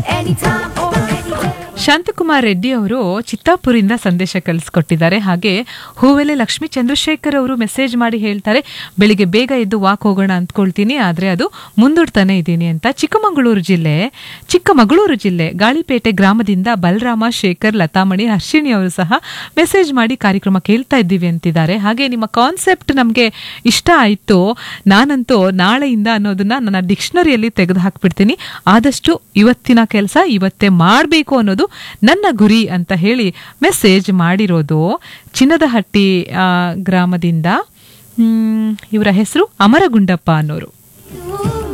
anytime or anywhere. Shanthakumar Reddy ಅವರು ಚಿತ್ತಾಪುರಿಂದ ಸಂದೇಶ ಕಳಿಸ್ಕೊಟ್ಟಿದ್ದಾರೆ ಹಾಗೆ ಹೂವೆಲೆ ಲಕ್ಷ್ಮೀ ಚಂದ್ರಶೇಖರ್ ಅವರು ಮೆಸೇಜ್ ಮಾಡಿ ಹೇಳ್ತಾರೆ ಬೆಳಿಗ್ಗೆ ಬೇಗ ಎದ್ದು ವಾಕ್ ಹೋಗೋಣ ಅಂದ್ಕೊಳ್ತೀನಿ ಆದರೆ ಅದು ಮುಂದೂಡ್ತಾನೆ ಇದ್ದೀನಿ ಅಂತ ಚಿಕ್ಕಮಗಳೂರು ಜಿಲ್ಲೆ ಚಿಕ್ಕಮಗಳೂರು ಜಿಲ್ಲೆ ಗಾಳಿಪೇಟೆ ಗ್ರಾಮದಿಂದ ಬಲರಾಮ ಶೇಖರ್ ಲತಾಮಣಿ ಹರ್ಷಿಣಿ ಅವರು ಸಹ ಮೆಸೇಜ್ ಮಾಡಿ ಕಾರ್ಯಕ್ರಮ ಕೇಳ್ತಾ ಇದ್ದೀವಿ ಅಂತಿದ್ದಾರೆ ಹಾಗೆ ನಿಮ್ಮ ಕಾನ್ಸೆಪ್ಟ್ ನಮಗೆ ಇಷ್ಟ ಆಯಿತು ನಾನಂತೂ ನಾಳೆಯಿಂದ ಅನ್ನೋದನ್ನ ನನ್ನ ಡಿಕ್ಷನರಿಯಲ್ಲಿ ತೆಗೆದು ಹಾಕ್ಬಿಡ್ತೀನಿ ಆದಷ್ಟು ಇವತ್ತಿನ ಕೆಲಸ ಇವತ್ತೇ ಮಾಡಬೇಕು ಅನ್ನೋದು ನನ್ನ ಗುರಿ ಅಂತ ಹೇಳಿ ಮೆಸೇಜ್ ಮಾಡಿರೋದು ಚಿನ್ನದಹಟ್ಟಿ ಆ, ಗ್ರಾಮದಿಂದ ಮ್, ಇವರ ಹೆಸರು ಅಮರಗುಂಡಪ್ಪ ಅನ್ನೋರು